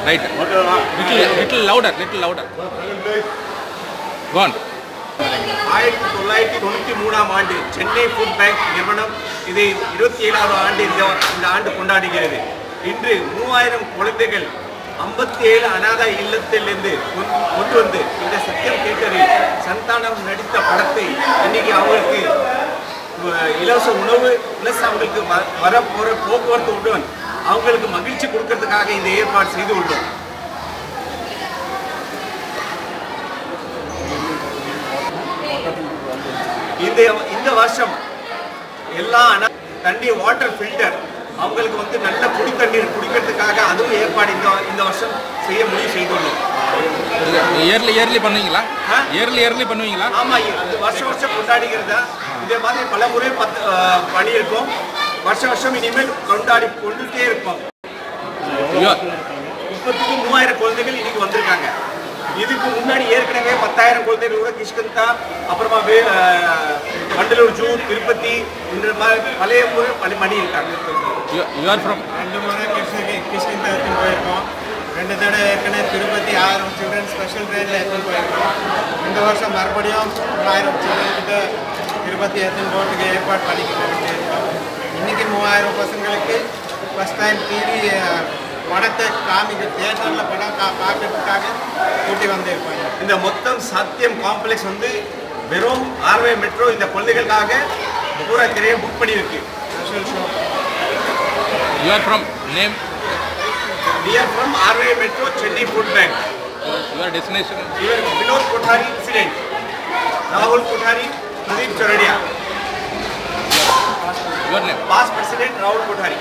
Right little little louder little louder கான் ஆயிரத்தி தொள்ளாயிரத்தி தொண்ணூற்றி மூணாம் ஆண்டு சென்னை ஃபுட் பேங்க் நிறுவனம் இதை இருபத்தி ஏழாவது ஆண்டு இந்த இந்த ஆண்டு கொண்டாடுகிறது இன்று மூவாயிரம் குழந்தைகள் ஐம்பத்தி ஏழு அநாத இல்லத்திலிருந்து கொண்டு கொண்டு வந்து இந்த சத்தியம் தேட்டரில் சந்தானம் நடித்த படத்தை இன்னைக்கு அவங்களுக்கு அஹ், இலவச உணவு ப்ளஸ் அவங்களுக்கு வ- வர போகிற போக்குவரத்து உடன் அவங்களுக்கு மகிழ்ச்சி கொடுக்கறதுக்காக இந்த ஏற்பாடு செய்து உள்ளோம் இந்த இந்த வருஷம் எல்லா அனா- தண்ணி வாட்டர் ஃபில்டர் அவங்களுக்கு வந்து நல்ல குடி தண்ணீர் குடிக்கிறதுக்காக அதுவும் ஏற்பாடு இந்த இந்த வருஷம் செய்ய முடிவு செய்துள்ளோம் இயர்லி இயர்லி பண்ணுவீங்களா ஆ? இயர்லி இயர்லி பண்ணுவீங்களா ஆமா இது வருஷம் வருஷம் கொண்டாடுகிறதா இதே மாதிரி பல முறை பத்து அஹ், பண்ணியிருக்கோம் வருஷம் வருஷம் இனிமேல் கொண்டாடி கொண்டுட்டே இருப்போம் முப்பத்துக்கு மூவாயிரம் குழந்தைகள் இன்னைக்கு வந்திருக்காங்க இதுக்கு முன்னாடி ஏற்கனவே பத்தாயிரம் குழந்தைகள் கூட கிஷ்கந்தா அப்புறமா வே அஹ், வண்டலூர் ஜூ திருப்பதி இந்த மாதிரி பழைய முறை பணி பண்ணியிருக்காங்க யூ ஆர் ஃப்ரம் ரெண்டு முறை கிருஷ்ணகிரி கிருஷ்ணகிரி எடுத்துன்னு போயிருக்கோம் ரெண்டு தடவை ஏற்கனவே திருப்பதி ஆயிரம் சில்ட்ரன் ஸ்பெஷல் ட்ரெயினில் எடுத்துன்னு போயிருக்கோம் இந்த வருஷம் மறுபடியும் ஒரு ஆயிரம் சில்ட்ரன் கிட்ட திருப்பதி எடுத்துன்னு போகிறதுக்கு ஏற்பாடு பண்ணிக்கிட்டு இருக்கோம் இன்றைக்கி மூவாயிரம் பசங்களுக்கு ஃபஸ்ட் டைம் டிவி படத்தை காமிக்க தியேட்டரில் படம் கா பார்க்கறதுக்காக கூட்டி வந்திருப்பாங்க இந்த மொத்தம் சத்தியம் காம்ப்ளெக்ஸ் வந்து வெறும் ஆர்வே மெட்ரோ இந்த குழந்தைகளுக்காக பூரா திரையை புக் பண்ணியிருக்கு special show you are from name near from ஆர்வே metro Chennai food bank your destination இவர் வினோத் கொठारी பிரசிடென்ட் ராகுல் கொठारी Pradeep Chordia your name pass president ராகுல் கொठारी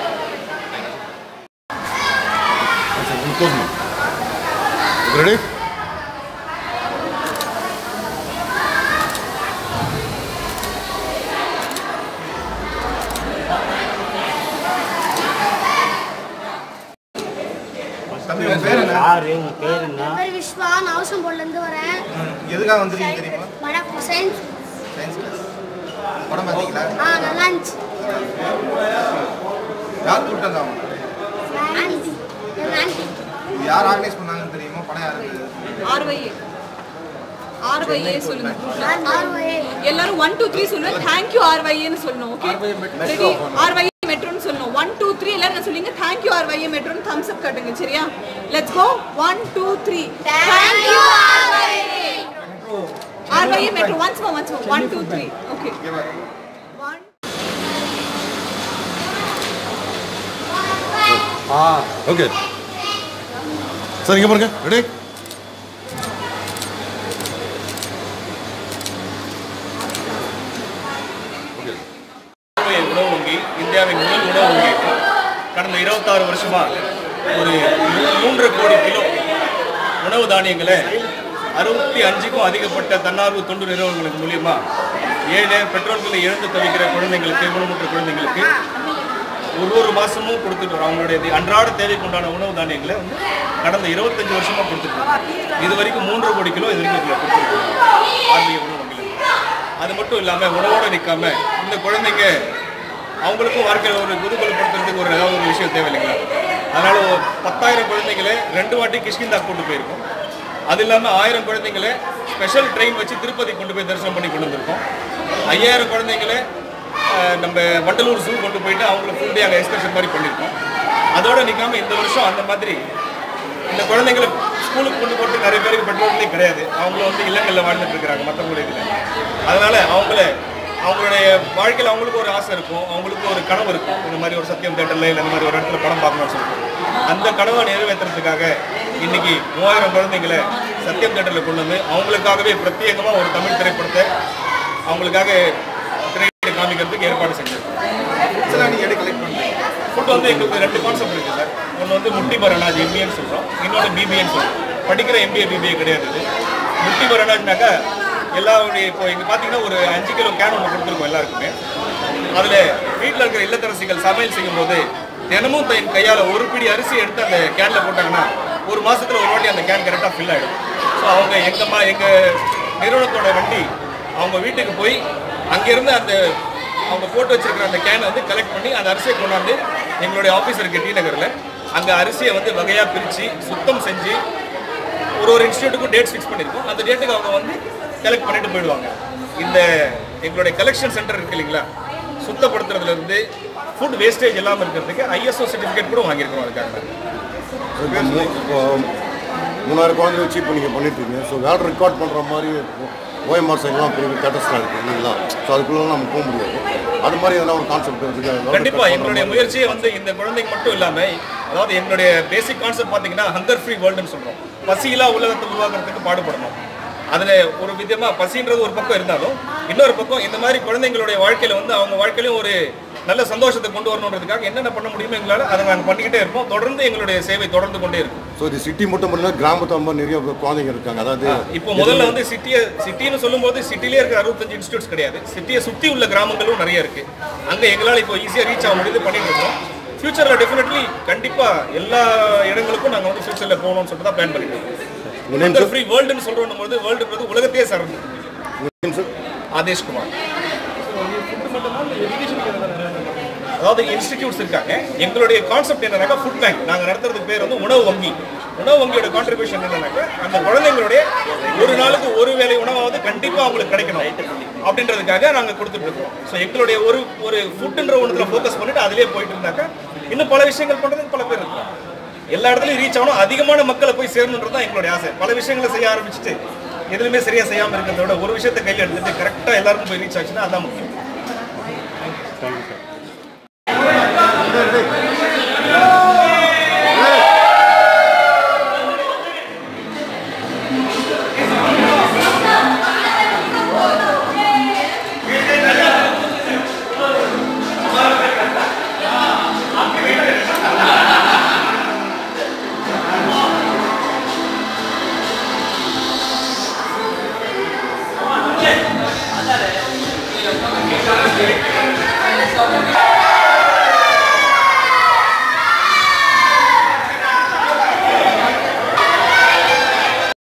ரெடி தம்பி உங்க பேர் என்ன யாரு உங்க பேர் என்ன என் பேர் விஸ்வா நான் அவசரம் போர்ட்லேருந்து வரேன் எதுக்காக வந்திருக்கீங்க தெரியுமா படம் சயின்ஸ் சயின்ஸ் கிளாஸ் படம் பார்த்தீங்களா ஆ நல்லா இருந்துச்சு யார் கூப்பிட்டாங்க அவங்க ஆண்டி என் ஆண்டி இது யார் ஆர்கனைஸ் பண்ணாங்கன்னு தெரியுமா படம் யாருக்கு ஆர்வைஏ ஆர்வைஏ சொல்லுங்க ஆர்வயே எல்லாரும் ஒன் டூ த்ரீ சொல்லுங்க தேங்க்யூ ஆர்வைஏன்னு சொல்லணும் ஓகே ரெடி ஆர்வைஏ மெட்ரோன்னு சொல்லணும் ஒன் டூ த்ரீ எல்லாரும் என்ன சொல்லுங்க தேங்க்யூ ஆர்வைஏ மெட்ரோன்னு தம்ஸ் அப் காட்டுங்க சரியா let's go one two three thank you RVA metro once more once more one two three okay one ah okay sir இங்கே பாருங்க ரெடி உணவு வங்கி இந்தியாவின் முதல் உணவு வங்கி கடந்த இருபத்தாறு வருஷமா ஒரு மூன்று கோடி கிலோ உணவு தானியங்களை அறுபத்தி அஞ்சுக்கும் அதிகப்பட்ட தன்னார்வ தொண்டு நிறுவனங்களுக்கு மூலியமா ஏழை பெற்றோர்களை இழந்து தவிக்கிற குழந்தைங்களுக்கு ஊனமுற்ற குழந்தைங்களுக்கு ஒரு ஒரு மாசமும் கொடுத்துட்டு வரோம் அவங்களுடைய தி- அன்றாட தேவைக்கு உண்டான உணவு தானியங்களை வந்து கடந்த இருபத்தஞ்சு வருஷமா கொடுத்துட்டு இருக்கோம். இது வரைக்கும் மூன்று கோடி கிலோ இது வரைக்கும் இதில் கொடுத்துருக்கோம் ஆர்பிஐ உணவு வங்கியில் அது மட்டும் இல்லாமல் உணவோடு நிற்காம இந்த குழந்தைங்க அவங்களுக்கும் வாழ்க்கையில் ஒரு குதூகலப்படுத்துறதுக்கு ஒரு ஏதாவது ஒரு விஷயம் தேவை இல்லைங்களா அதனால ஒரு பத்தாயிரம் குழந்தைங்களை ரெண்டு வாட்டி கிஷ்கிந்தா கொண்டு போயிருக்கோம் அது இல்லாமல் ஆயிரம் குழந்தைங்களை ஸ்பெஷல் ட்ரெயின் வச்சு திருப்பதி கொண்டு போய் தரிசனம் பண்ணி கொண்டு வந்திருக்கோம் ஐயாயிரம் குழந்தைங்களை அஹ், நம்ம வண்டலூர் ஜூ கொண்டு போயிட்டு அவங்கள ஃபுல் டே அங்கே எக்ஸ்கர்ஷன் மாதிரி பண்ணியிருக்கோம் அதோட நிற்காம இந்த வருஷம் அந்த மாதிரி இந்த குழந்தைங்களை ஸ்கூலுக்கு கொண்டு போட்டு நிறைய பேருக்கு பெற்றோர்களே கிடையாது அவங்கள வந்து இல்லங்களில் வாழ்ந்துட்டு இருக்கிறாங்க மற்றவங்களுடைய இதில் அதனால அவங்கள அவங்களுடைய வாழ்க்கையில் அவங்களுக்கு ஒரு ஆசை இருக்கும் அவங்களுக்கு ஒரு கனவு இருக்கும் இந்த மாதிரி ஒரு சத்தியம் தேட்டரில் இல்லை இந்த மாதிரி ஒரு இடத்துல படம் பார்க்கணும்னு சொல்லிட்டு அந்த கனவை நிறைவேற்றுறதுக்காக இன்னைக்கு மூவாயிரம் குழந்தைங்களை சத்தியம் தேட்டரில் கொண்டு வந்து அவங்களுக்காகவே பிரத்யேகமாக ஒரு தமிழ் திரைப்படத்தை அவங்களுக்காக திரையிட்டு காமிக்கிறதுக்கு ஏற்பாடு செஞ்சிருக்கோம் இதெல்லாம் நீங்கள் எப்படி கலெக்ட் பண்ணுறீங்க ஃபுட் வந்து எங்களுக்கு ரெண்டு கான்செப்ட் இருக்குது சார் ஒன்று வந்து முட்டி பரணாஜ் எம்பிஏன்னு சொல்கிறோம் இன்னொன்று பிபிஏன்னு சொல்கிறோம் படிக்கிற எம்பிஏ பிபிஏ கிடையாது இது முட்டி பரணாஜ்னாக்கா எல்லாருடைய இப்போ இங்கே பார்த்தீங்கன்னா ஒரு அஞ்சு கிலோ கேன் ஒன்று கொடுத்துருக்கோம் எல்லாருக்குமே அதில் வீட்டில் இருக்கிற இல்லத்தரசிகள் சமையல் செய்யும்போது தினமும் தன் கையால் ஒரு பிடி அரிசி எடுத்து அந்த கேனில் போட்டாங்கன்னா ஒரு மாசத்துல ஒரு வாட்டி அந்த கேன் கரெக்டாக ஃபில் ஆகிடும் ஸோ அவங்க எங்கள் மா எங்கள் நிறுவனத்தோட வண்டி அவங்க வீட்டுக்கு போய் அங்கேருந்து அந்த அவங்க போட்டு வச்சிருக்கிற அந்த கேனை வந்து கலெக்ட் பண்ணி அந்த அரிசியை கொண்டாந்து எங்களுடைய ஆஃபீஸ் இருக்கு டி நகரில் அங்கே அரிசியை வந்து வகையாக பிரித்து சுத்தம் செஞ்சு ஒரு ஒரு இன்ஸ்டியூட்டுக்கும் டேட்ஸ் ஃபிக்ஸ் பண்ணியிருக்கோம் அந்த டேட்டுக்கு அவங்க வந்து கலெக்ட் பண்ணிட்டு போயிடுவாங்க இந்த எங்களுடைய கலெக்ஷன் சென்டர் இருக்கு இல்லைங்களா சுத்தப்படுத்துறதுல இருந்து ஃபுட் வேஸ்டேஜ் இல்லாமல் இருக்கிறதுக்கு ஐஎஸ்ஓ சர்டிஃபிகேட் கூட வாங்கியிருக்கோம் அதுக்காக இப்போ மூ- இப்போ மூணாயிரம் குழந்தை வச்சு இப்போ நீங்கள் பண்ணிட்டு இருக்கீங்க ஸோ வேலை ரெக்கார்ட் பண்ணுற மாதிரி ஓஎம்ஆர் சைட்லாம் பெரிய கேட்டஸ்டாக இருக்குது இல்லைங்களா ஸோ அதுக்குள்ளே நம்ம போக முடியாது அது மாதிரி எதனா ஒரு கான்செப்ட் இருக்குது கண்டிப்பா எங்களுடைய முயற்சியே வந்து இந்த குழந்தைங்க மட்டும் இல்லாம அதாவது எங்களுடைய பேசிக் கான்செப்ட் பாத்தீங்கன்னா ஹங்கர் ஃப்ரீ வேர்ல்டுன்னு சொல்றோம் பசியில்லா உலகத்தை உருவாக்குறதுக்கு பாடுபடணும் அதுல ஒரு விதமா பசின்றது ஒரு பக்கம் இருந்தாலும் இன்னொரு பக்கம் இந்த மாதிரி குழந்தைங்களுடைய வாழ்க்கையில வந்து அவங்க வாழ்க்கையிலும் ஒரு நல்ல சந்தோஷத்தை கொண்டு வரணுன்றதுக்காக என்னென்ன பண்ண முடியுமோ எங்களால் அதை நாங்கள் பண்ணிக்கிட்டே இருப்போம் தொடர்ந்து எங்களுடைய சேவை தொடர்ந்து கொண்டே இருக்கும் ஸோ இது சிட்டி மட்டும் பண்ணல கிராமத்து மாதிரி நிறைய குழந்தைங்க இருக்காங்க அதாவது இப்போ முதல்ல வந்து சிட்டியை சிட்டின்னு சொல்லும்போது சிட்டிலே இருக்க அறுபத்தஞ்சு இன்ஸ்டியூட்ஸ் கிடையாது சிட்டியை சுற்றி உள்ள கிராமங்களும் நிறைய இருக்கு அங்கே எங்களால் இப்போ ஈஸியாக ரீச் ஆக முடியுது பண்ணிட்டு இருக்கோம் ஃபியூச்சரில் டெஃபினெட்லி கண்டிப்பாக எல்லா இடங்களுக்கும் நாங்கள் வந்து ஃபியூச்சரில் போகணும்னு சொல்லிட்டு தான் பிளான் பண்ணிட்டு உங்கள் நேம் இருக்கோம் சார் ஃப்ரீ வேர்ல்டுன்னு சொல்கிறோம் போது வேர்ல்டுன்றது உலகத்தையே சார்ந்து உங்கள் நேம் சார் ஆதேஷ் குமார் அதாவது இன்ஸ்டிடியூட்ஸ் இருக்காங்க எங்களுடைய கான்செப்ட் என்னன்னாக்கா ஃபுட் பேங்க் நாங்கள் நடத்துறதுக்கு பேர் வந்து உணவு வங்கி உணவு வங்கியோட கான்ட்ரிபியூஷன் என்னன்னாக்கா அந்த குழந்தைங்களுடைய ஒரு நாளுக்கு ஒரு வேளை உணவாவது கண்டிப்பாக அவங்களுக்கு கிடைக்கணும் அப்படின்றதுக்காக நாங்கள் கொடுத்துட்டு இருக்கோம் ஸோ எங்களுடைய ஒரு ஒரு ஃபுட்டுன்ற ஒன்றத்துல ஃபோக்கஸ் பண்ணிட்டு அதிலே போயிட்டு இருந்தாக்கா இன்னும் பல விஷயங்கள் பண்ணுறதுக்கு பல பேர் இருக்காங்க எல்லா இடத்துலையும் ரீச் ஆகணும் அதிகமான மக்களை போய் சேரணுன்றது தான் எங்களுடைய ஆசை பல விஷயங்களை செய்ய ஆரம்பிச்சுட்டு எதுவுமே சரியா செய்யாமல் இருக்கிறத விட ஒரு விஷயத்தை கையில் எடுத்துட்டு கரெக்டாக எல்லாருக்கும் போய் ரீச் ஆச்சுன்னா அதான் முக்கியம் இந்த